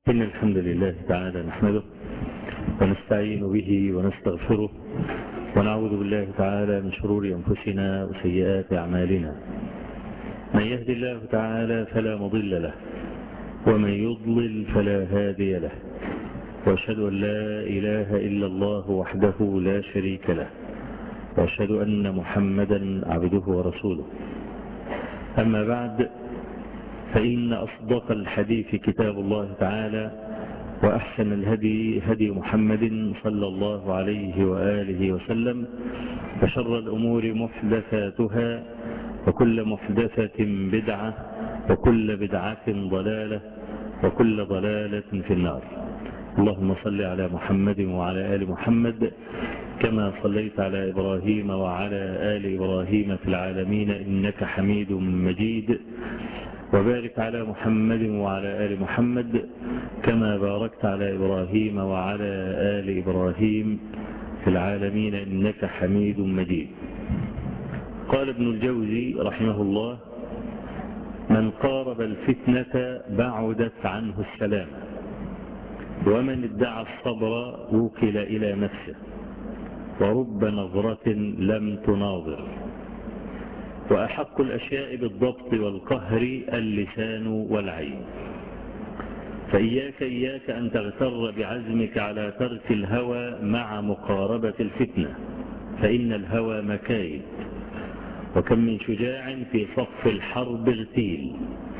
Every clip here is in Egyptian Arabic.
إن الحمد لله تعالى نحمده ونستعين به ونستغفره ونعوذ بالله تعالى من شرور أنفسنا وسيئات أعمالنا من يهد الله تعالى فلا مضل له ومن يضلل فلا هادي له وأشهد أن لا إله إلا الله وحده لا شريك له وأشهد أن محمدا عبده ورسوله أما بعد فإن أصدق الحديث كتاب الله تعالى وأحسن الهدي هدي محمد صلى الله عليه وآله وسلم وشر الأمور محدثاتها وكل محدثة بدعة وكل بدعة ضلالة وكل ضلالة في النار اللهم صل على محمد وعلى آل محمد كما صليت على إبراهيم وعلى آل إبراهيم في العالمين إنك حميد مجيد وبارك على محمد وعلى آل محمد كما باركت على إبراهيم وعلى آل إبراهيم في العالمين إنك حميد مجيد قال ابن الجوزي رحمه الله من قارب الفتنة بعدت عنه السلامة ومن ادعى الصبر وكل إلى نفسه ورب نظرة لم تناظر وأحق الأشياء بالضبط والقهر اللسان والعين فإياك إياك أن تغتر بعزمك على ترك الهوى مع مقاربة الفتنة فإن الهوى مكايد وكم من شجاع في صف الحرب اغتيل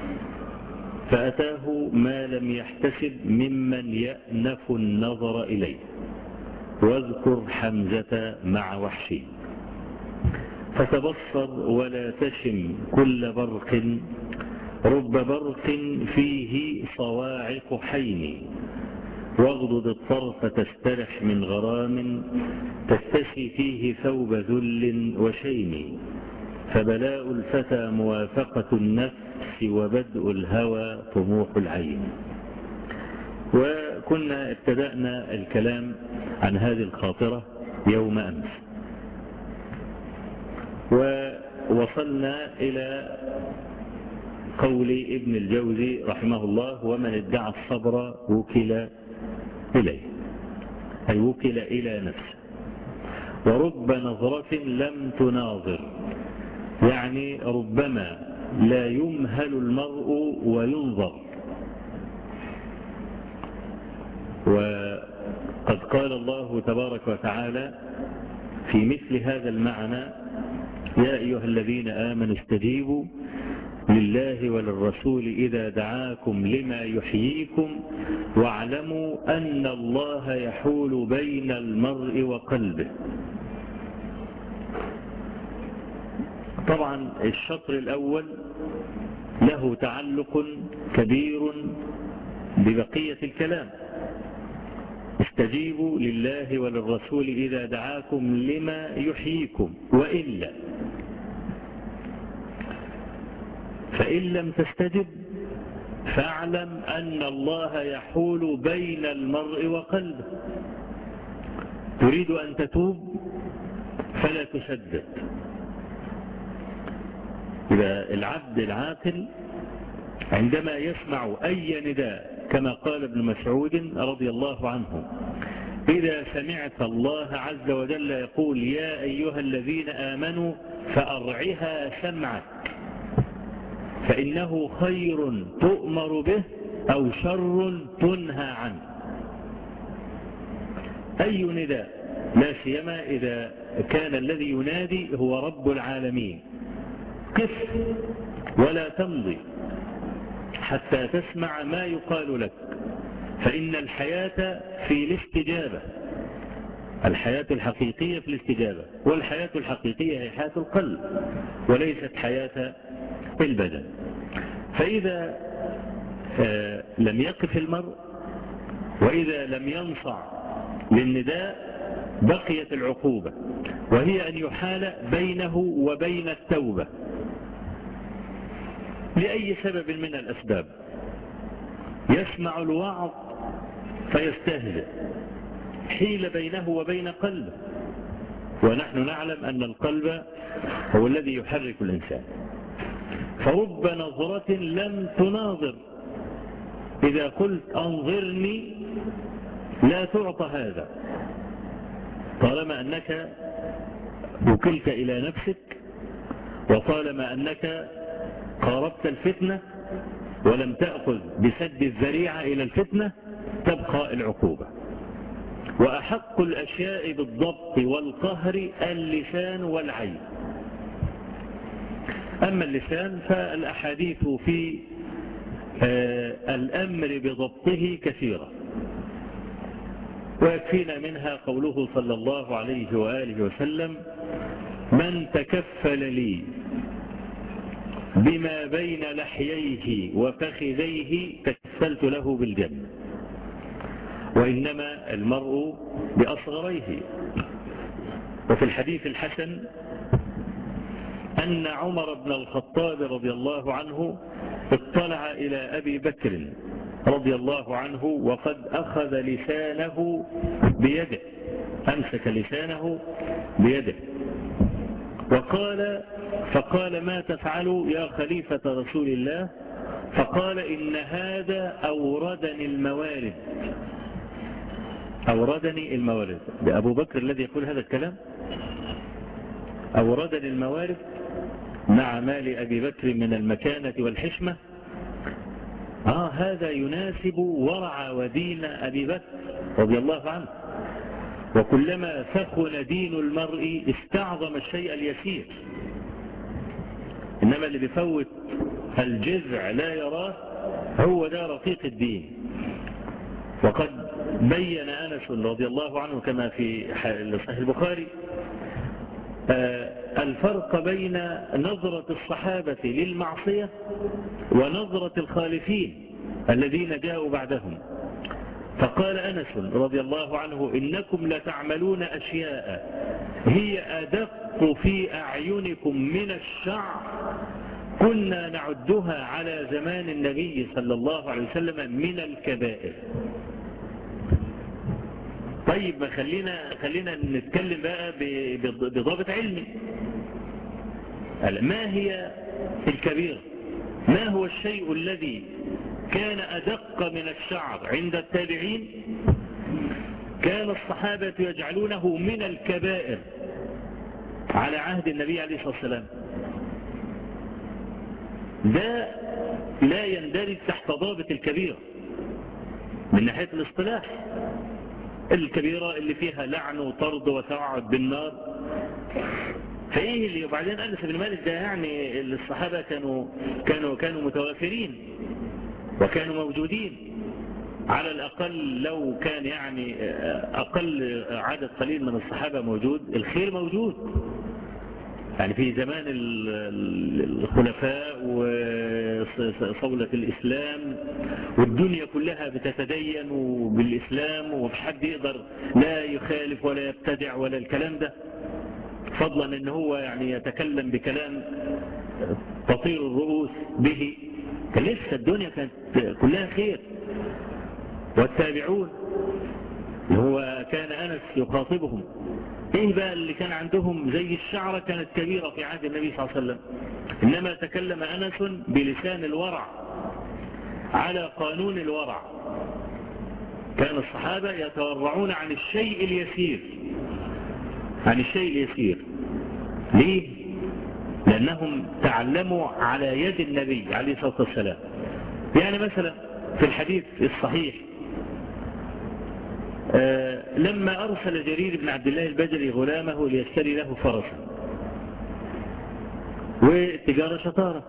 فأتاه ما لم يحتسب ممن يأنف النظر إليه واذكر حمزة مع وحشي فتبصر ولا تشم كل برق رب برق فيه صواعق حين واغضض الطرف تسترح من غرام تستشي فيه ثوب ذل وشين فبلاء الفتى موافقة النفس وبدء الهوى طموح العين وكنا ابتدأنا الكلام عن هذه الخاطرة يوم أمس ووصلنا إلى قول ابن الجوزي رحمه الله ومن ادعى الصبر وكل إليه أي وكل إلى نفسه ورب نظرة لم تناظر يعني ربما لا يمهل المرء وينظر وقد قال الله تبارك وتعالى في مثل هذا المعنى يا أيها الذين آمنوا استجيبوا لله وللرسول إذا دعاكم لما يحييكم واعلموا أن الله يحول بين المرء وقلبه طبعا الشطر الأول له تعلق كبير ببقية الكلام استجيبوا لله وللرسول إذا دعاكم لما يحييكم وإلا فإن لم تستجب فاعلم أن الله يحول بين المرء وقلبه تريد أن تتوب فلا تسدد إذا العبد العاقل عندما يسمع أي نداء كما قال ابن مسعود رضي الله عنه إذا سمعت الله عز وجل يقول يا أيها الذين آمنوا فأرعها سمعك فإنه خير تؤمر به أو شر تنهى عنه أي نداء لا سيما إذا كان الذي ينادي هو رب العالمين قف ولا تمضي حتى تسمع ما يقال لك فإن الحياة في الاستجابة الحياة الحقيقية في الاستجابة والحياة الحقيقية هي حياة القلب وليست حياة البدن فإذا لم يقف المرء وإذا لم ينصع للنداء بقيت العقوبة وهي أن يحال بينه وبين التوبة لأي سبب من الأسباب يسمع الوعظ فيستهزئ حيل بينه وبين قلبه ونحن نعلم أن القلب هو الذي يحرك الإنسان فرب نظرة لم تناظر إذا قلت أنظرني لا تعطى هذا طالما أنك وكلت إلى نفسك وطالما أنك قاربت الفتنة ولم تأخذ بسد الذريعة إلى الفتنة تبقى العقوبة وأحق الأشياء بالضبط والقهر اللسان والعين أما اللسان فالأحاديث في الأمر بضبطه كثيرة ويكفينا منها قوله صلى الله عليه وآله وسلم من تكفل لي بما بين لحييه وفخذيه تكفلت له بالجنة وإنما المرء بأصغريه وفي الحديث الحسن أن عمر بن الخطاب رضي الله عنه اطلع إلى أبي بكر رضي الله عنه وقد أخذ لسانه بيده أمسك لسانه بيده وقال فقال ما تفعل يا خليفة رسول الله فقال إن هذا أوردني الموارد أوردني الموارد ده أبو بكر الذي يقول هذا الكلام أوردني الموارد مع مال أبي بكر من المكانة والحشمة آه هذا يناسب ورع ودين أبي بكر رضي الله عنه وكلما ثخن دين المرء استعظم الشيء اليسير إنما اللي بيفوت الجذع لا يراه هو ده رقيق الدين وقد بين أنس رضي الله عنه كما في صحيح البخاري الفرق بين نظرة الصحابة للمعصية ونظرة الخالفين الذين جاءوا بعدهم فقال أنس رضي الله عنه إنكم لتعملون أشياء هي أدق في أعينكم من الشعر كنا نعدها على زمان النبي صلى الله عليه وسلم من الكبائر طيب ما خلينا خلينا نتكلم بقى بضابط علمي ما هي الكبيرة ما هو الشيء الذي كان أدق من الشعر عند التابعين كان الصحابة يجعلونه من الكبائر على عهد النبي عليه الصلاة والسلام ده لا يندرج تحت ضابط الكبيرة من ناحية الاصطلاح الكبيرة اللي فيها لعن وطرد وتوعد بالنار فايه اللي وبعدين انس بن مالك ده يعني الصحابة كانوا كانوا كانوا متوافرين وكانوا موجودين على الأقل لو كان يعني أقل عدد قليل من الصحابة موجود الخير موجود يعني في زمان الخلفاء وصولة الإسلام والدنيا كلها بتتدين بالإسلام ومفيش حد يقدر لا يخالف ولا يبتدع ولا الكلام ده فضلا ان هو يعني يتكلم بكلام تطير الرؤوس به كان لسه الدنيا كانت كلها خير والتابعون هو كان أنس يخاطبهم ايه بقى اللي كان عندهم زي الشعرة كانت كبيرة في عهد النبي صلى الله عليه وسلم انما تكلم أنس بلسان الورع على قانون الورع كان الصحابة يتورعون عن الشيء اليسير عن الشيء اليسير ليه لأنهم تعلموا على يد النبي عليه الصلاة والسلام يعني مثلا في الحديث الصحيح آه لما أرسل جرير بن عبد الله البجري غلامه ليشتري له فرسا والتجارة شطارة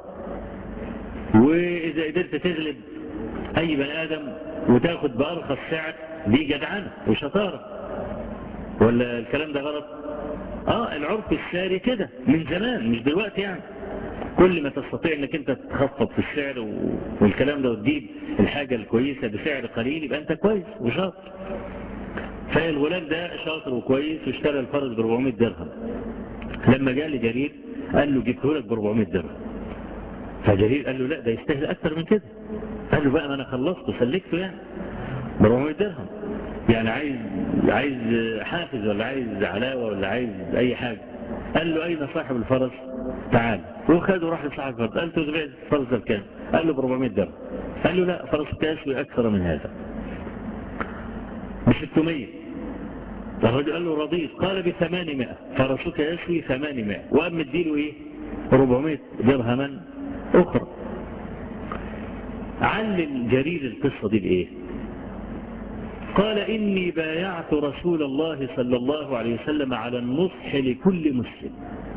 وإذا قدرت تغلب أي بني آدم وتاخد بأرخص سعر دي جدعنة وشطارة ولا الكلام ده غلط اه العرف الساري كده من زمان مش دلوقتي يعني كل ما تستطيع انك انت تخفض في السعر والكلام ده وتجيب الحاجة الكويسة بسعر قليل يبقى انت كويس وشاطر فالغلام ده شاطر وكويس واشترى الفرس ب 400 درهم لما جاء لجرير قال له جبته لك ب 400 درهم فجرير قال له لا ده يستاهل اكتر من كده قال له بقى ما انا خلصت وسلكته يعني ب 400 درهم يعني عايز عايز حافز ولا عايز علاوة ولا عايز اي حاجة قال له اين صاحب الفرس تعال وخده راح لصاحب الفرس قال له تبيع الفرس ده بكام قال له ب 400 درهم قال له لا فرسك يسوي أكثر من هذا ب 600 الرجل قال له رضيت قال ب 800 فرسك يسوي 800 وقام مديله ايه 400 درهما اخرى علل جرير القصة دي بايه قال إني بايعت رسول الله صلى الله عليه وسلم على النصح لكل مسلم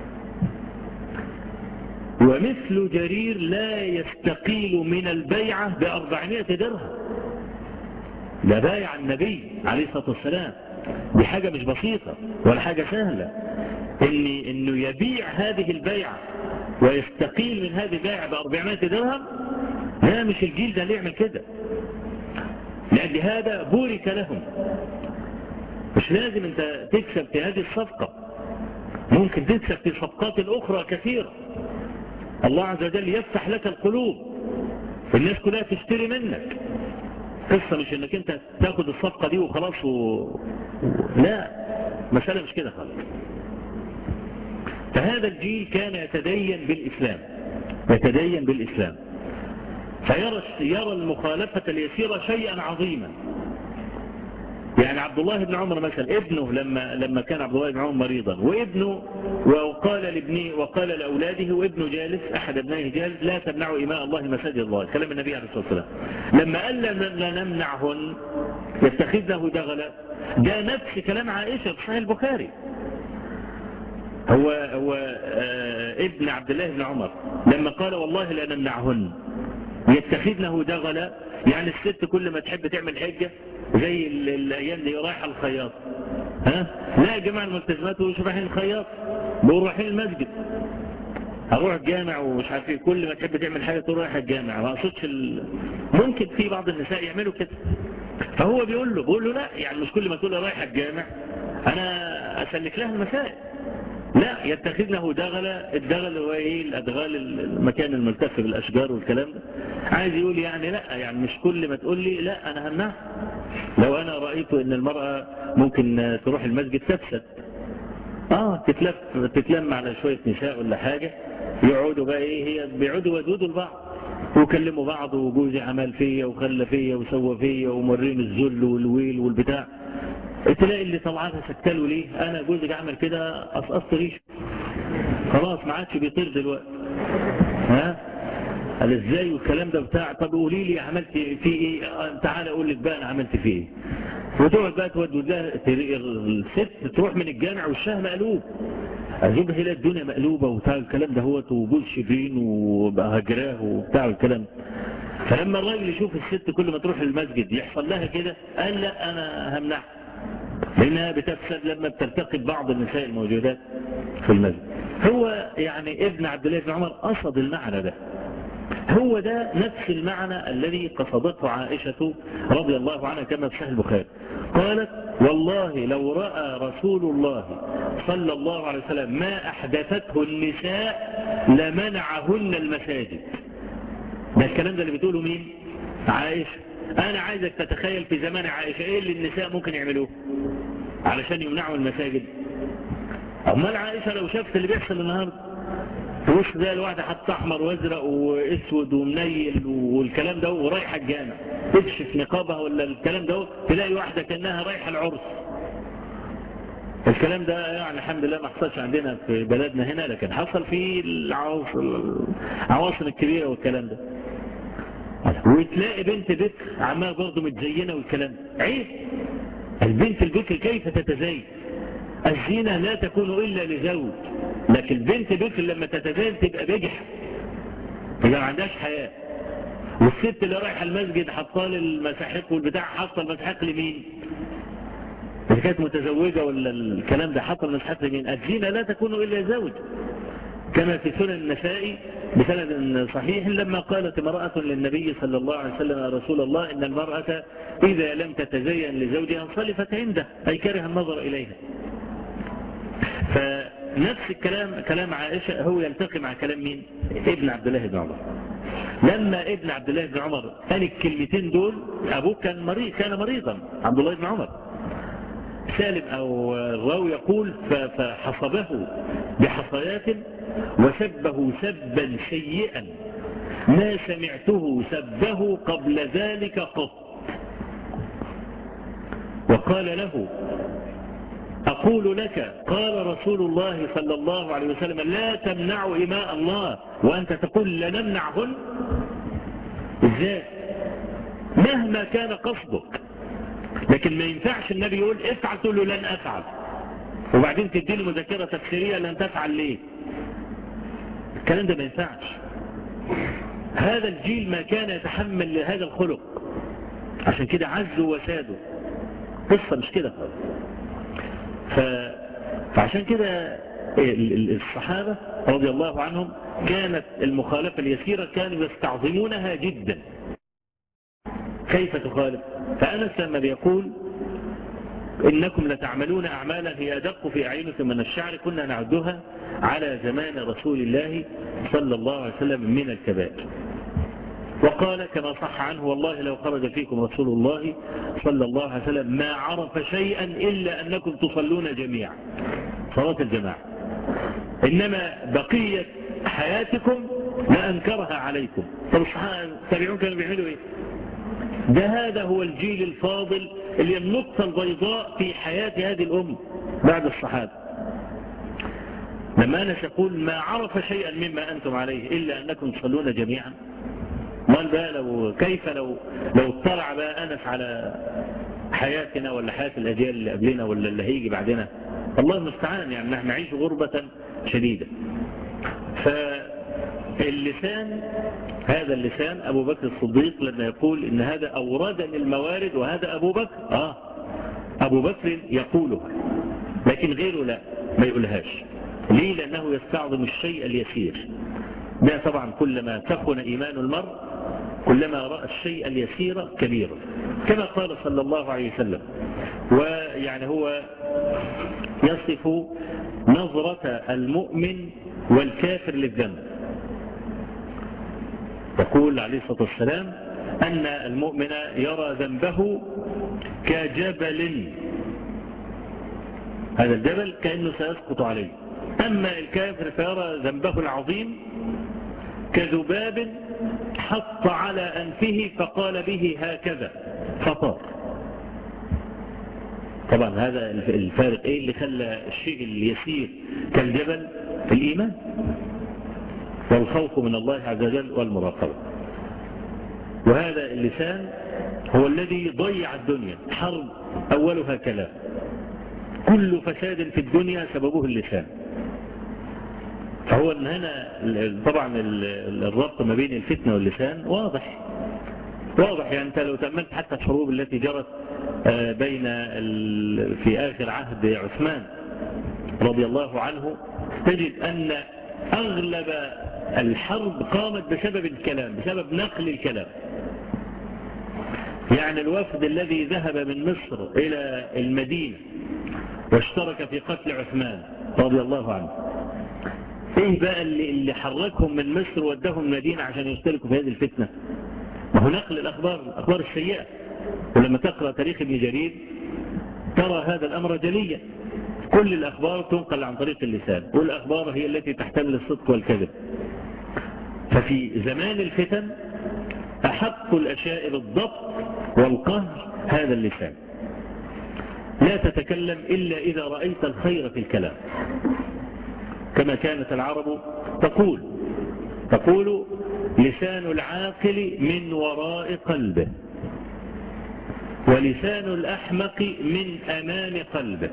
ومثل جرير لا يستقيل من البيعة بأربعمائة درهم ده بايع النبي عليه الصلاة والسلام دي حاجة مش بسيطة ولا حاجة سهلة إن إنه يبيع هذه البيعة ويستقيل من هذه البيعة بأربعمائة درهم لا مش الجيل ده اللي يعمل كده لأن هذا بورك لهم مش لازم انت تكسب في هذه الصفقة ممكن تكسب في صفقات أخرى كثيرة الله عز وجل يفتح لك القلوب الناس كلها تشتري منك قصة مش انك انت تاخد الصفقة دي وخلاص و... لا مسألة مش كده خالص فهذا الجيل كان يتدين بالإسلام يتدين بالإسلام فيرى يرى المخالفة اليسيرة شيئا عظيما يعني عبد الله بن عمر مثلا ابنه لما لما كان عبد الله بن عمر مريضا وابنه وقال لابنه وقال لاولاده وابنه جالس احد ابنائه جالس لا تمنعوا اماء الله مساجد الله كلام النبي عليه الصلاه والسلام لما قال لا نمنعهن يتخذنه دغلا ده نفس كلام عائشه في صحيح البخاري هو هو آه ابن عبد الله بن عمر لما قال والله لا نمنعهن يتخذنه دغلا يعني الست كل ما تحب تعمل حجة زي الايام دي رايحة الخياط ها لا يا جماعة الملتزمات مش رايحين الخياط بيقولوا رايحين المسجد هروح الجامع ومش عارف ايه كل ما تحب تعمل حاجة تقول رايح الجامع ما اقصدش ال... ممكن في بعض النساء يعملوا كده فهو بيقول له بيقول له لا يعني مش كل ما تقول رايح الجامع انا اسلك لها المسائل لا يتخذنه دغلا الدغل هو ايه الادغال المكان الملتف بالاشجار والكلام ده عايز يقول يعني لا يعني مش كل ما تقول لي لا انا همنع لو انا رأيت ان المرأة ممكن تروح المسجد تفسد اه تتلف تتلم على شوية نساء ولا حاجة يقعدوا بقى ايه هي بيقعدوا ودودوا لبعض ويكلموا بعض وجوزي عمل فيا وخلى فيا وسوى فيا ومرين الذل والويل والبتاع تلاقي اللي طلعانها سكتله ليه انا جوزي اعمل كده قصقصت ريشه خلاص ما عادش بيطير دلوقتي ها قال ازاي والكلام ده بتاع طب قولي لي عملت فيه ايه تعالى اقول لك بقى انا عملت فيه ايه وتقعد بقى تودد لها الست تروح من الجامع والشاه مقلوب ازوجها هي الدنيا مقلوبه وبتاع الكلام ده هو وجوز شبرين وبقى هجراه وبتاع الكلام فلما الراجل يشوف الست كل ما تروح المسجد يحصل لها كده قال لا انا همنعها لأنها بتفسد لما بتلتقي ببعض النساء الموجودات في المسجد هو يعني ابن عبد الله بن عمر قصد المعنى ده هو ده نفس المعنى الذي قصدته عائشة رضي الله عنها كما في صحيح البخاري قالت والله لو رأى رسول الله صلى الله عليه وسلم ما أحدثته النساء لمنعهن المساجد ده الكلام ده اللي بتقوله مين عائشة أنا عايزك تتخيل في زمان عائشة إيه اللي النساء ممكن يعملوه علشان يمنعوا المساجد أمال عائشة لو شافت اللي بيحصل النهاردة تبص زي الواحدة حتى أحمر وازرق واسود ومنيل والكلام ده ورايحة الجامع تكشف نقابها ولا الكلام ده تلاقي واحدة كأنها رايحة العرس الكلام ده يعني الحمد لله ما حصلش عندنا في بلدنا هنا لكن حصل في العواصم الكبيرة والكلام ده وتلاقي بنت بكر عمال برضه متزينة والكلام عيب البنت البكر كيف تتزين الزينة لا تكون إلا لزوج لكن البنت بكر لما تتزين تبقى بجح إذا ما عندهاش حياة والست اللي رايحة المسجد حطال المساحيق والبتاع حاطه المساحيق لمين إذا كانت متزوجة ولا الكلام ده حط المساحيق لمين الزينة لا تكون إلا زوج كما في سنن النسائي بسند صحيح لما قالت امرأة للنبي صلى الله عليه وسلم يا رسول الله إن المرأة إذا لم تتزين لزوجها انصلفت عنده أي كره النظر إليها فنفس الكلام كلام عائشة هو يلتقي مع كلام مين ابن عبد الله بن عمر لما ابن عبد الله بن عمر قال الكلمتين دول أبوه كان مريض كان مريضا عبد الله بن عمر سالم أو الراوي يقول فحصبه بحصيات وسبه سبا سيئا ما سمعته سبه قبل ذلك قط وقال له أقول لك قال رسول الله صلى الله عليه وسلم لا تمنعوا إماء الله وأنت تقول لنمنعهن إزاي مهما كان قصدك لكن ما ينفعش النبي يقول افعل تقول له لن أفعل وبعدين تديني مذكرة تفسيرية لن تفعل ليه الكلام ده ما ينفعش هذا الجيل ما كان يتحمل هذا الخلق عشان كده عزوا وسادوا قصة مش كده خالص ف... فعشان كده الصحابة رضي الله عنهم كانت المخالفة اليسيرة كانوا يستعظمونها جدا كيف تخالف فأنس لما بيقول إنكم لتعملون أعمالا هي أدق في أعينكم من الشعر كنا نعدها على زمان رسول الله صلى الله عليه وسلم من الكبائر وقال كما صح عنه والله لو خرج فيكم رسول الله صلى الله عليه وسلم ما عرف شيئا إلا أنكم تصلون جميعا صلاة الجماعة إنما بقية حياتكم ما أنكرها عليكم طب التابعون كانوا بيعملوا إيه ده هذا هو الجيل الفاضل اللي النقطة البيضاء في حياة هذه الأمة بعد الصحابة لما أنا يقول ما عرف شيئا مما أنتم عليه إلا أنكم تصلون جميعا قال بقى لو كيف لو لو اطلع بقى أنس على حياتنا ولا حياة الأجيال اللي قبلنا ولا اللي هيجي بعدنا الله المستعان يعني نحن نعيش غربة شديدة فاللسان هذا اللسان أبو بكر الصديق لما يقول إن هذا أوردني الموارد وهذا أبو بكر آه أبو بكر يقولها لكن غيره لا ما يقولهاش ليه لأنه يستعظم الشيء اليسير ده طبعا كلما تخن إيمان المرء كلما رأى الشيء اليسير كبيرا كما قال صلى الله عليه وسلم ويعني هو يصف نظرة المؤمن والكافر للذنب يقول عليه الصلاة والسلام أن المؤمن يرى ذنبه كجبل هذا الجبل كأنه سيسقط عليه أما الكافر فيرى ذنبه العظيم كذباب حط على أنفه فقال به هكذا فطار طبعا هذا الفارق ايه اللي خلى الشيء اليسير كالجبل الإيمان والخوف من الله عز وجل والمراقبة وهذا اللسان هو الذي ضيع الدنيا حرب أولها كلام كل فساد في الدنيا سببه اللسان فهو ان هنا طبعا الربط ما بين الفتنة واللسان واضح واضح يعني انت لو تأملت حتى الحروب التي جرت بين في آخر عهد عثمان رضي الله عنه تجد أن أغلب الحرب قامت بسبب الكلام بسبب نقل الكلام يعني الوفد الذي ذهب من مصر إلى المدينة واشترك في قتل عثمان رضي الله عنه ايه بقى اللي, اللي حركهم من مصر ودهم المدينة عشان يشتركوا في هذه الفتنة ما هو نقل الأخبار الأخبار السيئة ولما تقرأ تاريخ ابن جرير ترى هذا الأمر جليا كل الأخبار تنقل عن طريق اللسان والأخبار هي التي تحتمل الصدق والكذب ففي زمان الفتن أحق الأشياء بالضبط والقهر هذا اللسان لا تتكلم إلا إذا رأيت الخير في الكلام كما كانت العرب تقول تقول لسان العاقل من وراء قلبه ولسان الأحمق من أمام قلبه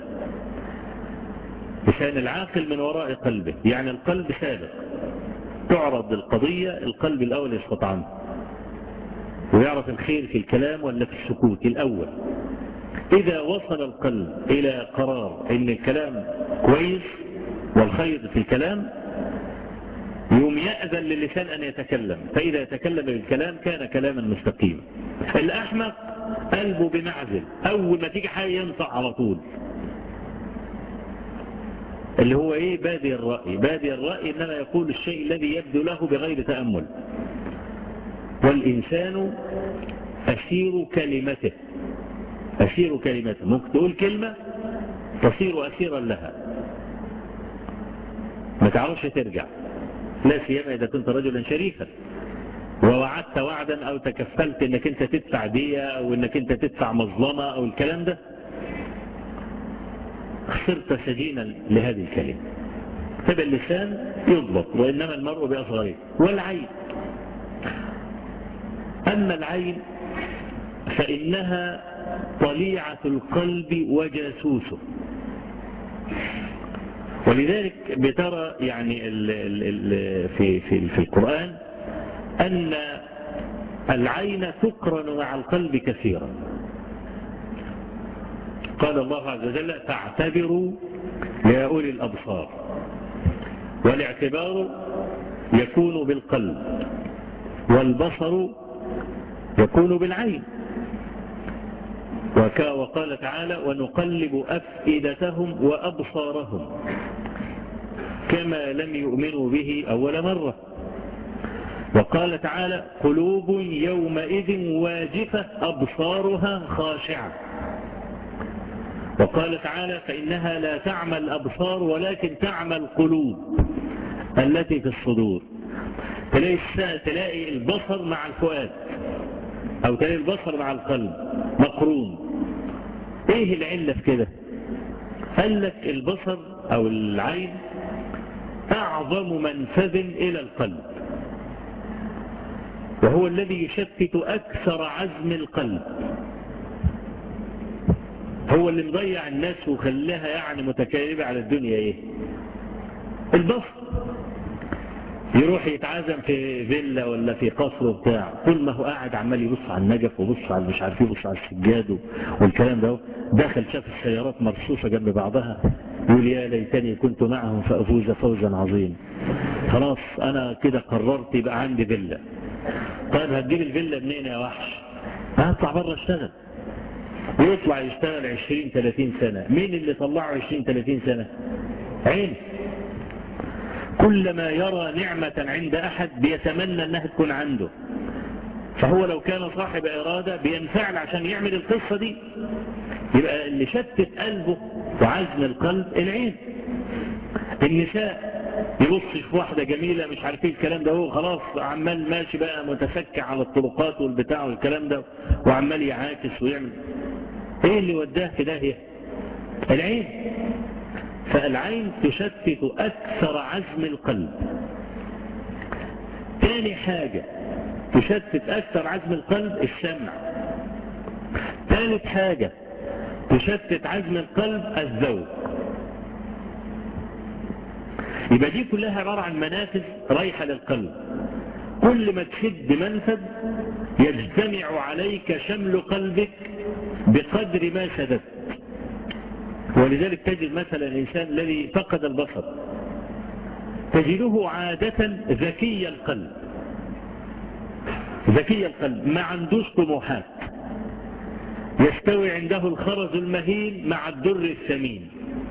لسان العاقل من وراء قلبه يعني القلب سابق تعرض القضية القلب الأول يسقط عنه ويعرف الخير في الكلام ولا في السكوت الأول إذا وصل القلب إلى قرار إن الكلام كويس والخير في الكلام يوم يأذن للسان أن يتكلم فإذا يتكلم بالكلام كان كلاما مستقيما الأحمق قلبه بمعزل أول ما تيجي حاجة ينطع على طول اللي هو ايه بادي الرأي بادي الرأي انما يقول الشيء الذي يبدو له بغير تأمل والإنسان أسير كلمته أسير كلمته ممكن تقول كلمة تصير أسيرا لها ما تعرفش ترجع لا سيما إذا كنت رجلا شريفا ووعدت وعدا او تكفلت انك انت تدفع دية او انك انت تدفع مظلمة او الكلام ده صرت سجينا لهذه الكلمة فبقى اللسان يضبط وإنما المرء بأصغره والعين أما العين فإنها طليعة القلب وجاسوسه ولذلك بترى يعني ال ال ال في, في, في القرآن أن العين تقرن مع القلب كثيرا قال الله عز وجل فاعتبروا يا أولي الأبصار والاعتبار يكون بالقلب والبصر يكون بالعين وقال تعالى ونقلب أفئدتهم وأبصارهم كما لم يؤمنوا به أول مرة وقال تعالى قلوب يومئذ واجفة أبصارها خاشعة وقال تعالى فإنها لا تعمى الأبصار ولكن تعمى القلوب التي في الصدور تلاقي, تلاقي البصر مع الفؤاد أو تلاقي البصر مع القلب مقرون ايه العلة في كده قال لك البصر أو العين أعظم منفذ إلى القلب وهو الذي يشتت أكثر عزم القلب هو اللي مضيع الناس وخلاها يعني متكالبة على الدنيا ايه البصر يروح يتعازم في فيلا ولا في قصر وبتاع طول ما هو قاعد عمال يبص على النجف ويبص على مش عارف يبص على السجاد والكلام ده دخل شاف السيارات مرصوصة جنب بعضها يقول يا ليتني كنت معهم فأفوز فوزا عظيما خلاص أنا كده قررت يبقى عندي فيلا طيب هتجيب الفيلا منين يا وحش هطلع بره اشتغل ويطلع يشتغل 20 30 سنة مين اللي طلعه 20 30 سنة عين كلما يرى نعمة عند أحد بيتمنى أنها تكون عنده فهو لو كان صاحب إرادة بينفعل عشان يعمل القصة دي يبقى اللي شتت قلبه وعزم القلب العين النساء يبص في واحدة جميلة مش عارفين الكلام ده هو خلاص عمال ماشي بقى متسكع على الطرقات والبتاع والكلام ده وعمال يعاكس ويعمل ايه اللي وداه في داهية العين فالعين تشتت أكثر عزم القلب تاني حاجة تشتت أكثر عزم القلب السمع ثالث حاجة تشتت عزم القلب الذوق يبقى دي كلها عبارة عن منافذ رايحة للقلب كل ما تشد منفذ يجتمع عليك شمل قلبك بقدر ما سددت ولذلك تجد مثلا الإنسان الذي فقد البصر تجده عادة ذكي القلب ذكي القلب ما عندوش طموحات يستوي عنده الخرز المهين مع الدر الثمين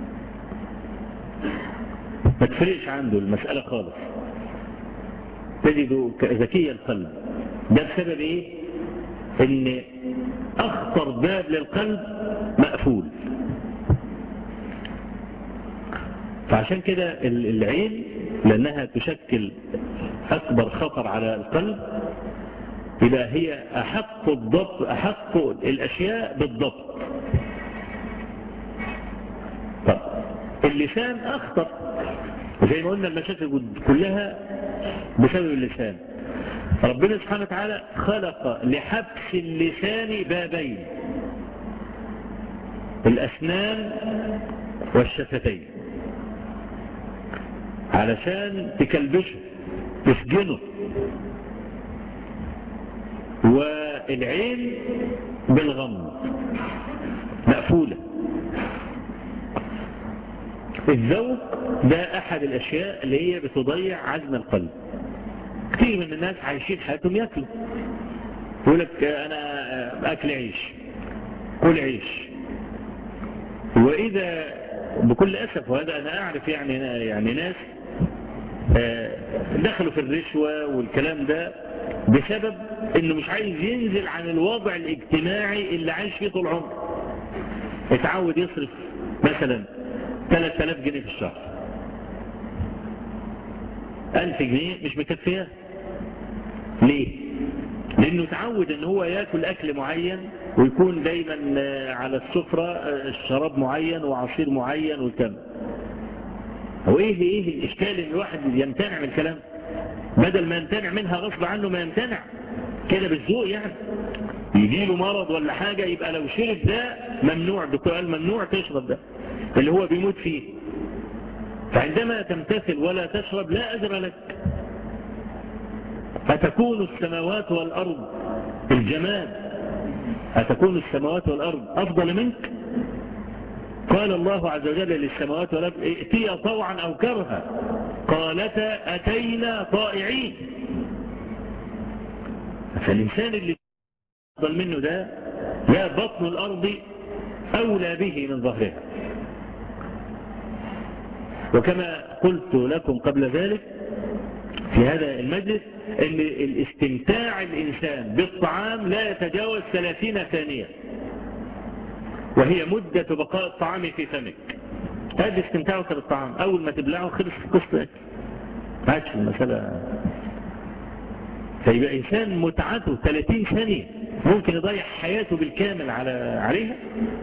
ما تفرقش عنده المسألة خالص تجد ذكي القلب ده بسبب ايه ان اخطر باب للقلب مقفول فعشان كده العين لانها تشكل اكبر خطر على القلب يبقى هي احق الضبط احق الاشياء بالضبط طب اللسان اخطر زي ما قلنا المشاكل كلها بسبب اللسان ربنا سبحانه وتعالى خلق لحبس اللسان بابين الأسنان والشفتين علشان تكلبشه تسجنه والعين بالغمض مقفولة الذوق ده أحد الأشياء اللي هي بتضيع عزم القلب كثير من الناس عايشين حياتهم ياكلوا يقول لك أنا أكل عيش كل عيش وإذا بكل أسف وهذا أنا أعرف يعني يعني ناس دخلوا في الرشوة والكلام ده بسبب انه مش عايز ينزل عن الوضع الاجتماعي اللي عايش فيه طول عمره اتعود يصرف مثلا 3000 جنيه في الشهر 1000 جنيه مش مكفيه ليه لانه تعود ان هو ياكل اكل معين ويكون دايما على السفرة شراب معين وعصير معين والكلام هو ايه ايه الاشكال ان الواحد يمتنع من الكلام بدل ما يمتنع منها غصب عنه ما يمتنع كده بالذوق يعني يجي له مرض ولا حاجة يبقى لو شرب ده ممنوع الدكتور قال ممنوع تشرب ده اللي هو بيموت فيه فعندما تمتثل ولا تشرب لا أجر لك أتكون السماوات والأرض الجمال أتكون السماوات والأرض أفضل منك قال الله عز وجل للسماوات والأرض ائتيا طوعا أو كرها قالتا أتينا طائعين فالإنسان اللي أفضل منه ده لا بطن الأرض أولى به من ظهرها وكما قلت لكم قبل ذلك في هذا المجلس ان الاستمتاع الإنسان بالطعام لا يتجاوز ثلاثين ثانية وهي مدة بقاء الطعام في فمك هذا استمتاعك بالطعام أول ما تبلعه خلص قصتك عادش المسألة فيبقى إنسان متعته 30 ثانية ممكن يضيع حياته بالكامل على عليها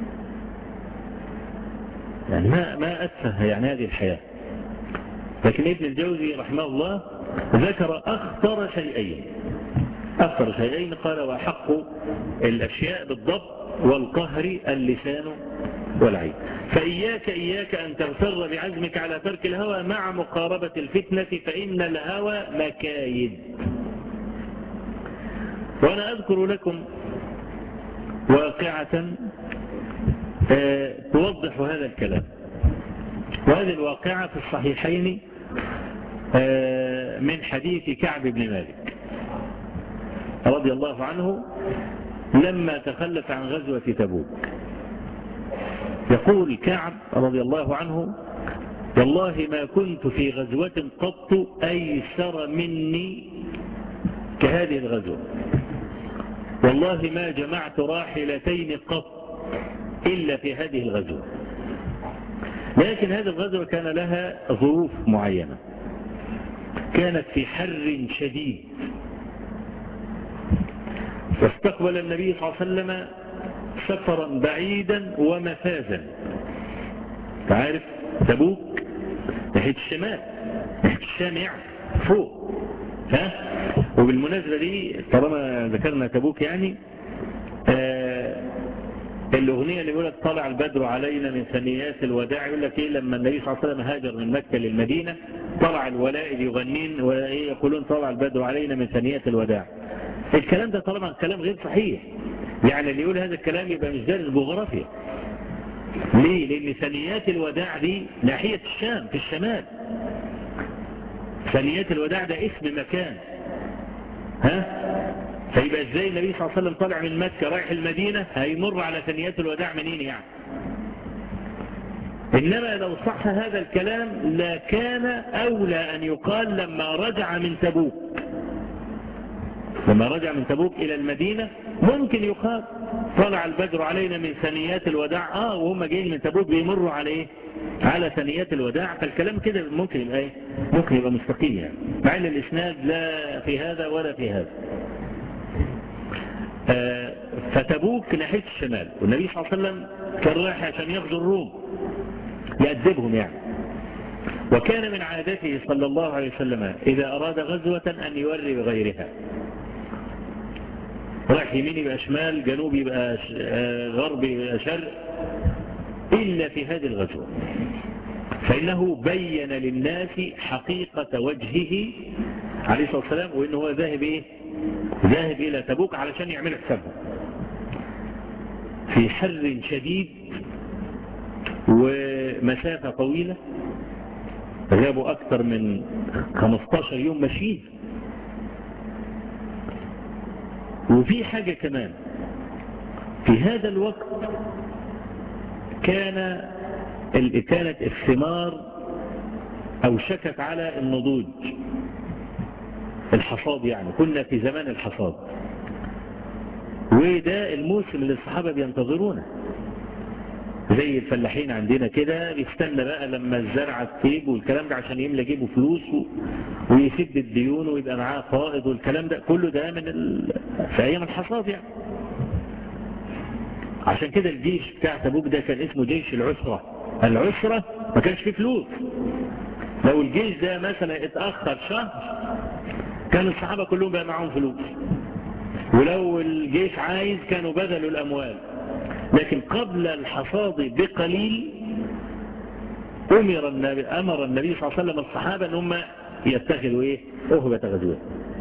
يعني ما ما أتفه يعني هذه الحياة لكن ابن الجوزي رحمه الله ذكر أخطر شيئين أخطر شيئين قال وأحق الأشياء بالضبط والقهر اللسان والعين فإياك إياك أن تغتر بعزمك على ترك الهوى مع مقاربة الفتنة فإن الهوى مكايد وأنا أذكر لكم واقعة توضح هذا الكلام وهذه الواقعة في الصحيحين من حديث كعب بن مالك رضي الله عنه لما تخلف عن غزوة تبوك يقول كعب رضي الله عنه والله ما كنت في غزوة قط أيسر مني كهذه الغزوة والله ما جمعت راحلتين قط إلا في هذه الغزوة لكن هذه الغزوة كان لها ظروف معينة كانت في حر شديد واستقبل النبي صلى الله عليه وسلم سفرا بعيدا ومفازا تعرف تبوك ناحية الشمال ناحية الشام يعني فوق ها وبالمناسبة دي طالما ذكرنا تبوك يعني آه الأغنية اللي يقولك طلع البدر علينا من ثنيات الوداع يقول لك إيه لما النبي صلى الله عليه وسلم هاجر من مكة للمدينة طلع الولائد يغنين ويقولون طلع البدر علينا من ثنيات الوداع الكلام ده طبعا كلام غير صحيح يعني اللي يقول هذا الكلام يبقى مش دارس جغرافيا ليه لان ثنيات الوداع دي ناحية الشام في الشمال ثنيات الوداع ده اسم مكان ها فيبقى ازاي النبي صلى الله عليه وسلم طالع من مكة رايح المدينة هيمر على ثنيات الوداع منين يعني إنما لو صح هذا الكلام لكان أولى أن يقال لما رجع من تبوك لما رجع من تبوك إلى المدينة ممكن يقال طلع البدر علينا من ثنيات الوداع آه وهم جايين من تبوك بيمروا على إيه على ثنيات الوداع فالكلام كده ممكن يبقى إيه ممكن يبقى مستقيم يعني مع ان الإسناد لا في هذا ولا في هذا آه فتبوك ناحية الشمال والنبي صلى الله عليه وسلم كان رايح عشان يغزو الروم يأدبهم يعني وكان من عادته صلى الله عليه وسلم إذا أراد غزوة أن يوري بغيرها رايح يمين يبقى شمال جنوب يبقى غرب يبقى شرق إلا في هذه الغزوة فإنه بين للناس حقيقة وجهه عليه الصلاة والسلام وإنه هو ذاهب إيه ذاهب إلى تبوك علشان يعملوا حسابهم في حر شديد ومسافة طويلة غابوا أكثر من 15 يوم ماشيين وفي حاجة كمان في هذا الوقت كان كانت الثمار أوشكت على النضوج الحصاد يعني كنا في زمان الحصاد وده الموسم اللي الصحابة بينتظرونه زي الفلاحين عندنا كده بيستنى بقى لما الزرعة تطيب والكلام ده عشان يملى جيبه فلوس ويسد الديون ويبقى معاه فائض والكلام ده كله ده من ال... في أيام الحصاد يعني عشان كده الجيش بتاع تبوك ده كان اسمه جيش العسرة العسرة ما كانش فيه فلوس لو الجيش ده مثلا اتأخر شهر كان الصحابة كلهم بقى معاهم فلوس ولو الجيش عايز كانوا بذلوا الأموال لكن قبل الحصاد بقليل أمر النبي, أمر النبي صلى الله عليه وسلم الصحابة أن هم يتخذوا إيه أهبة غزوة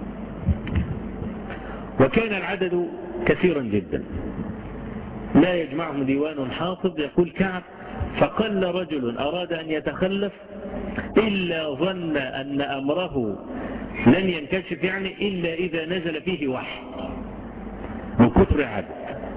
وكان العدد كثيرا جدا لا يجمعهم ديوان حافظ يقول كعب فقل رجل أراد أن يتخلف إلا ظن أن أمره لن ينكشف يعني إلا إذا نزل فيه وحي من كثر عدد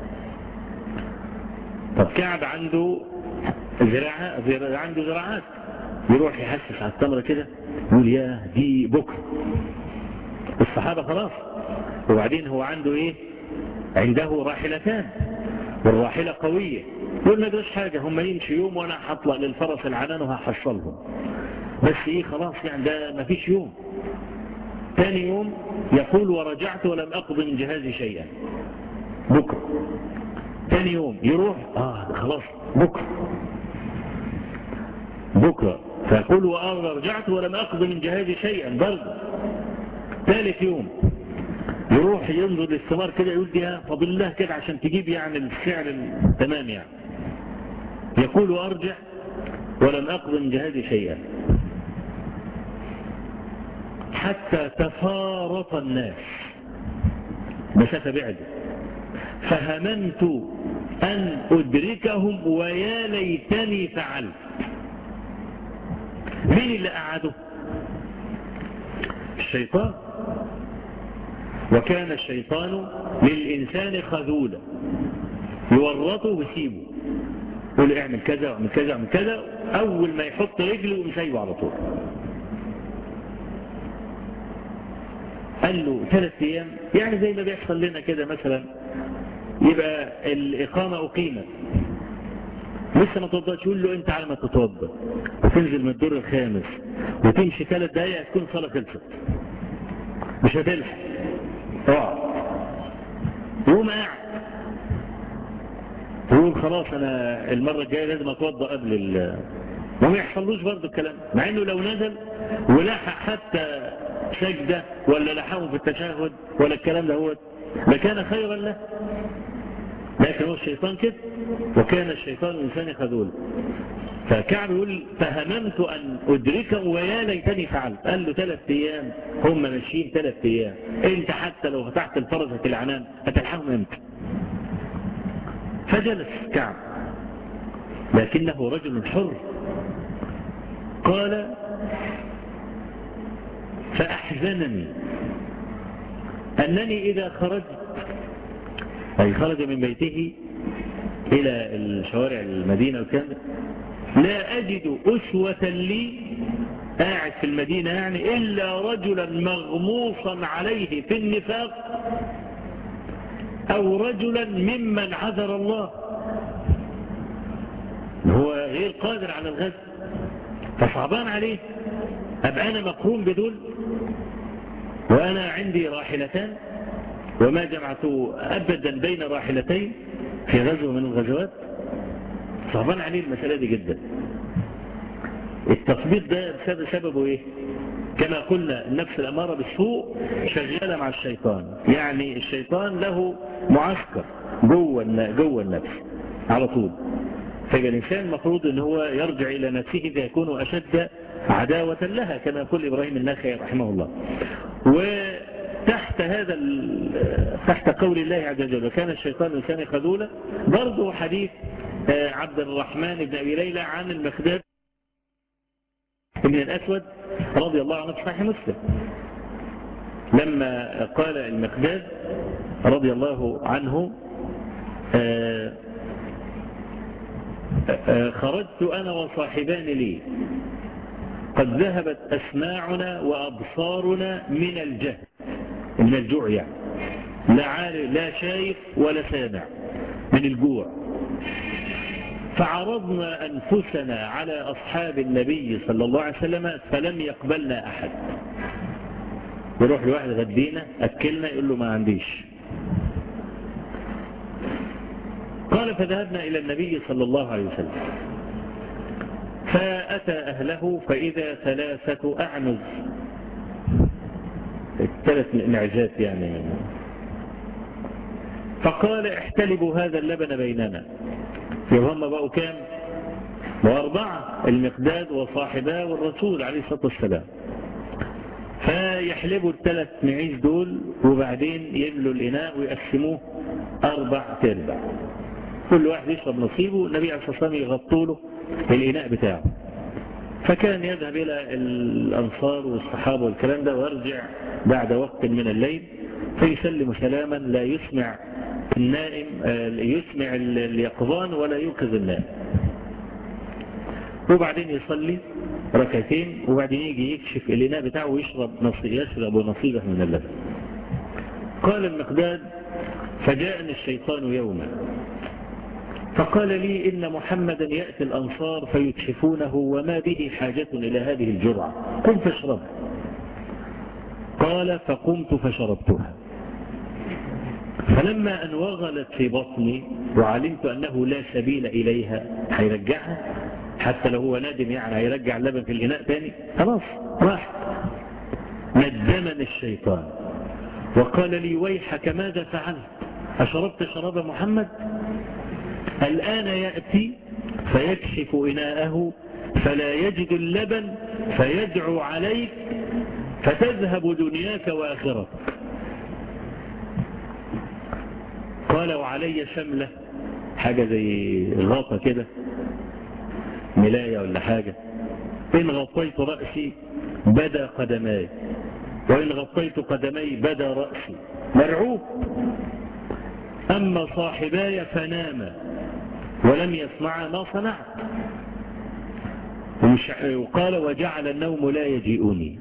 طب كعب عنده زراعة عنده زراعات يروح يحسس على التمرة كده يقول يا دي بكرة الصحابة خلاص وبعدين هو عنده ايه عنده راحلتان والراحلة قوية يقول ما يدرش حاجة هم يمشي يوم وانا هطلع للفرس العنان وهحصلهم بس ايه خلاص يعني ده ما فيش يوم ثاني يوم يقول ورجعت ولم اقض من جهازي شيئا بكرة ثاني يوم يروح اه خلاص بكرة بكرة فيقول وأنا رجعت ولم أقض من جهازي شيئا برضه ثالث يوم يروح ينظر للثمار كده يقول دي فضل الله كده عشان تجيب يعني السعر التمام يعني يقول أرجع ولم أقض من جهازي شيئا حتى تفارط الناس مسافة بعد فهممت أن أدركهم ويا ليتني فعلت مين اللي قعده الشيطان وكان الشيطان للإنسان خذولا يورطه ويسيبه يقول اعمل كذا واعمل كذا واعمل كذا أول ما يحط رجله ومسيبه على طول قال له ثلاث أيام يعني زي ما بيحصل لنا كده مثلا يبقى الإقامة أقيمت لسه ما توضأش يقول له انت على ما تتوضأ وتنزل من الدور الخامس وتمشي ثلاث دقايق تكون صلاة خلصت مش هتلحق اقعد يقوم قاعد يقول خلاص انا المرة الجاية لازم اتوضأ قبل ال وما يحصلوش برضه الكلام مع انه لو نزل ولحق حتى سجدة ولا لحقه في التشهد ولا الكلام ده هو لكان خيرا له لكن هو الشيطان كده وكان الشيطان الإنسان خذولا فكعب يقول فهممت أن أدركه ويا ليتني فعلت قال له ثلاث أيام هم ماشيين ثلاث أيام أنت حتى لو فتحت الفرزة العنان هتلحقهم أنت فجلس كعب لكنه رجل حر قال فأحزنني أنني إذا خرجت أي خرج من بيته إلى الشوارع المدينة وكان لا أجد أسوة لي قاعد في المدينة يعني إلا رجلا مغموصا عليه في النفاق أو رجلا ممن عذر الله هو غير قادر على الغزو فصعبان عليه أبقى أنا مقرون بدول وأنا عندي راحلتان وما جمعت أبدا بين راحلتين في غزوة من الغزوات صعبان عليه المسألة دي جدا التطبيق ده بسبب سببه ايه كما قلنا النفس الأمارة بالسوء شغالة مع الشيطان يعني الشيطان له معسكر جوه جوه النفس على طول فيبقى الإنسان المفروض ان هو يرجع إلى نفسه فيكون أشد عداوة لها كما يقول إبراهيم النخعي رحمه الله وتحت هذا تحت قول الله عز وجل وكان الشيطان الإنسان خذولا برضه حديث عبد الرحمن بن أبي ليلى عن المخداد ابن الأسود رضي الله عنه في صحيح مسلم لما قال المقداد رضي الله عنه خرجت أنا وصاحبان لي قد ذهبت أسماعنا وأبصارنا من الجهل من الجوع يعني لا, لا شايف ولا سامع من الجوع فعرضنا أنفسنا على أصحاب النبي صلى الله عليه وسلم فلم يقبلنا أحد يروح لواحد غدينا أكلنا يقول له ما عنديش قال فذهبنا إلى النبي صلى الله عليه وسلم فأتى أهله فإذا ثلاثة أعنز ثلاث معجات يعني فقال احتلبوا هذا اللبن بيننا يبقى هم بقوا كام وأربعة المقداد وصاحباه والرسول عليه الصلاة والسلام فيحلبوا الثلاث معيز دول وبعدين يملوا الإناء ويقسموه أربع تربع كل واحد يشرب نصيبه النبي عليه الصلاة والسلام يغطوا له الإناء بتاعه فكان يذهب إلى الأنصار والصحابة والكلام ده ويرجع بعد وقت من الليل فيسلم سلاما لا يسمع النائم يسمع اليقظان ولا يوقظ النائم وبعدين يصلي ركعتين وبعدين يجي يكشف الإناء بتاعه ويشرب نصيب يشرب نصيبه من اللبن قال المقداد فجاءني الشيطان يوما فقال لي إن محمدا يأتي الأنصار فيكشفونه وما به حاجة إلى هذه الجرعة قم فاشرب قال فقمت فشربتها فلما أن وغلت في بطني وعلمت أنه لا سبيل إليها هيرجعها حتى لو هو نادم يعني هيرجع اللبن في الإناء تاني خلاص راح ندمني الشيطان وقال لي ويحك ماذا فعلت أشربت شراب محمد الآن يأتي فيكشف إناءه فلا يجد اللبن فيدعو عليك فتذهب دنياك وآخرتك قال وعلي شملة حاجة زي غطا كده ملاية ولا حاجة إن غطيت رأسي بدا قدماي وإن غطيت قدمي بدا رأسي مرعوب أما صاحباي فناما ولم يصنعا ما صنعت وقال وجعل النوم لا يجيئني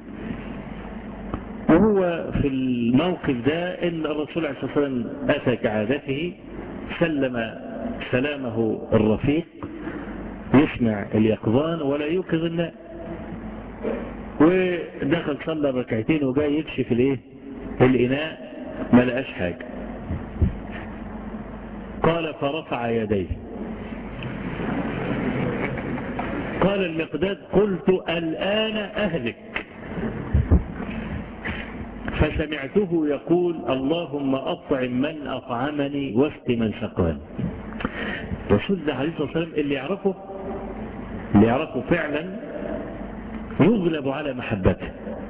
وهو في الموقف ده ان الرسول عليه الصلاة والسلام أتى كعادته سلم سلامه الرفيق يسمع اليقظان ولا يوقظ الناء ودخل صلى ركعتين وجاي يكشف الايه الاناء ما لقاش حاجه قال فرفع يديه قال المقداد قلت الآن أهلك فسمعته يقول اللهم أطعم من أطعمني واسق من سقاني رسول الله عليه الصلاة والسلام اللي يعرفه اللي يعرفه فعلا يغلب على محبته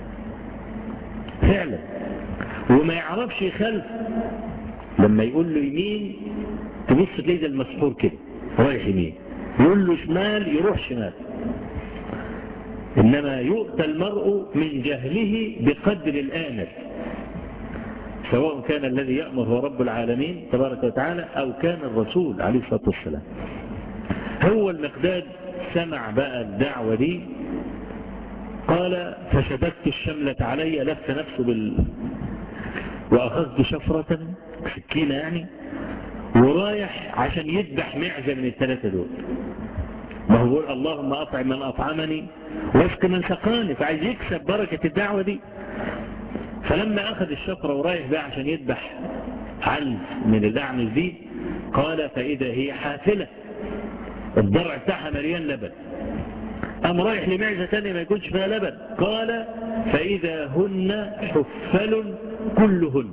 فعلا وما يعرفش يخلف لما يقول له يمين تبص تلاقي ده المسحور كده رايح يمين يقول له شمال يروح شمال إنما يؤتى المرء من جهله بقدر الآمل سواء كان الذي يأمر هو رب العالمين تبارك وتعالى أو كان الرسول عليه الصلاة والسلام هو المقداد سمع بقى الدعوة دي قال فشددت الشملة علي لف نفسه بال وأخذت شفرة سكينة يعني ورايح عشان يذبح معزة من الثلاثة دول ما هو يقول اللهم أطعم من أطعمني واسق من سقاني فعايز يكسب بركة الدعوة دي فلما أخذ الشفرة ورايح بقى عشان يذبح علف من الأعنز دي قال فإذا هي حافلة الضرع بتاعها مليان لبن أم رايح لمعزة تانية ما يكونش فيها لبن قال فإذا هن حفل كلهن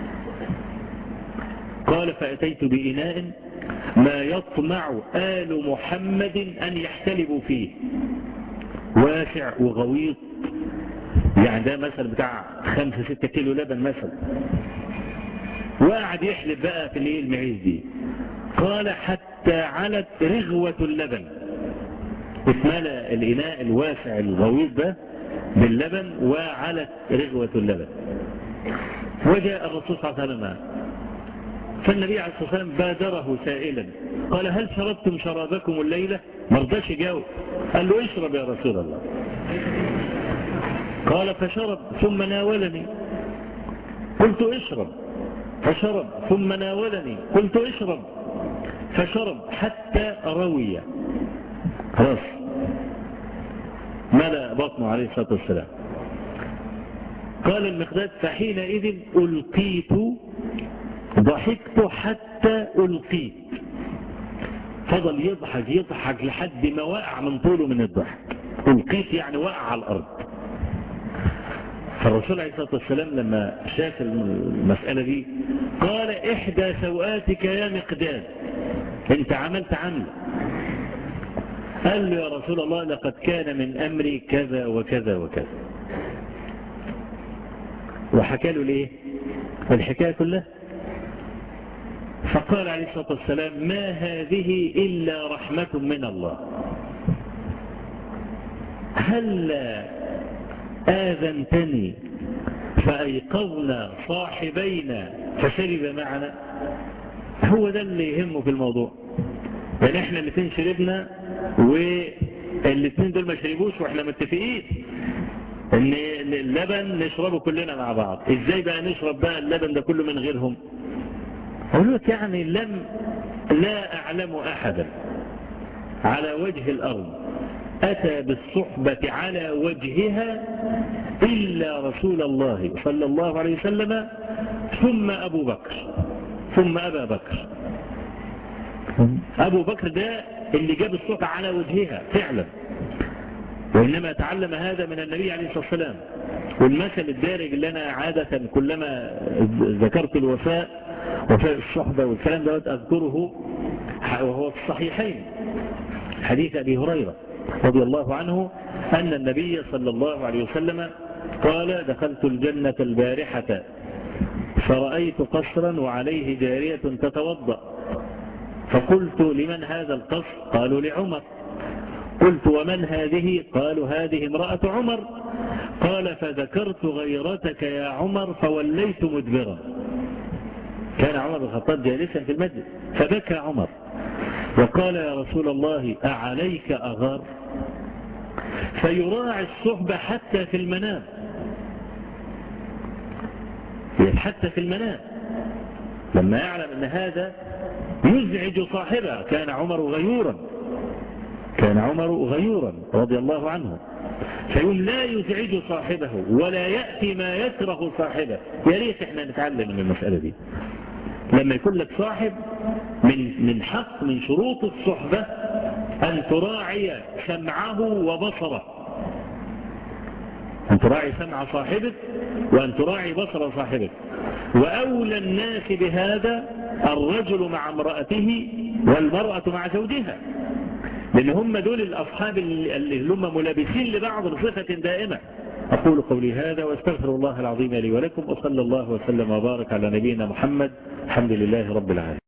قال فأتيت بإناء ما يطمع آل محمد أن يحتلبوا فيه واسع وغويط يعني ده مثلا بتاع خمسة ستة كيلو لبن مثلا وقعد يحلب بقى في الايه المعيز دي قال حتى علت رغوة اللبن اتملى الإناء الواسع الغويط ده باللبن وعلت رغوة اللبن وجاء الرسول صلى الله عليه وسلم فالنبي عليه الصلاة والسلام بادره سائلا قال هل شربتم شرابكم الليلة مرضاش يجاوب قال له اشرب يا رسول الله قال فشرب ثم ناولني قلت اشرب فشرب ثم ناولني قلت اشرب فشرب حتى روي خلاص ملأ بطنه عليه الصلاة والسلام قال المقداد فحينئذ ألقيت ضحكت حتى ألقيت فضل يضحك يضحك لحد ما وقع من طوله من الضحك ألقيت يعني وقع على الأرض فالرسول عليه الصلاة والسلام لما شاف المسألة دي قال إحدى سوآتك يا مقداد انت عملت عمل قال له يا رسول الله لقد كان من أمري كذا وكذا وكذا وحكى له ليه الحكاية كلها فقال عليه الصلاة والسلام ما هذه إلا رحمة من الله هل آذنتني فأيقظنا صاحبينا فشرب معنا هو ده اللي يهمه في الموضوع يعني احنا الاثنين شربنا والاثنين دول ما شربوش واحنا متفقين ان اللبن نشربه كلنا مع بعض ازاي بقى نشرب بقى اللبن ده كله من غيرهم اقول لك يعني لم لا اعلم احدا على وجه الارض اتى بالصحبة على وجهها الا رسول الله صلى الله عليه وسلم ثم ابو بكر ثم ابا بكر ابو بكر ده اللي جاب الصحبة على وجهها فعلا وإنما تعلم هذا من النبي عليه الصلاة والسلام والمثل الدارج اللي أنا عادة كلما ذكرت الوفاء وفاء الصحبة والكلام دوت أذكره وهو في الصحيحين حديث أبي هريرة رضي الله عنه أن النبي صلى الله عليه وسلم قال دخلت الجنة البارحة فرأيت قصرا وعليه جارية تتوضأ فقلت لمن هذا القصر قالوا لعمر قلت ومن هذه قالوا هذه امرأة عمر قال فذكرت غيرتك يا عمر فوليت مدبرا كان عمر بن الخطاب جالسا في المسجد فبكى عمر وقال يا رسول الله أعليك أغار فيراعي الصحبة حتى في المنام حتى في المنام لما يعلم أن هذا يزعج صاحبه كان عمر غيورا كان عمر غيورا رضي الله عنه فيوم لا يزعج صاحبه ولا يأتي ما يكره صاحبه يا ريت احنا نتعلم من المسألة دي لما يكون لك صاحب من من حق من شروط الصحبة أن تراعي سمعه وبصره أن تراعي سمع صاحبك وأن تراعي بصر صاحبك وأولى الناس بهذا الرجل مع امرأته والمرأة مع زوجها لأن هم دول الأصحاب اللي هم ملابسين لبعض بصفة دائمة أقول قولي هذا واستغفر الله العظيم لي ولكم وصلى الله وسلم وبارك على نبينا محمد الحمد لله رب العالمين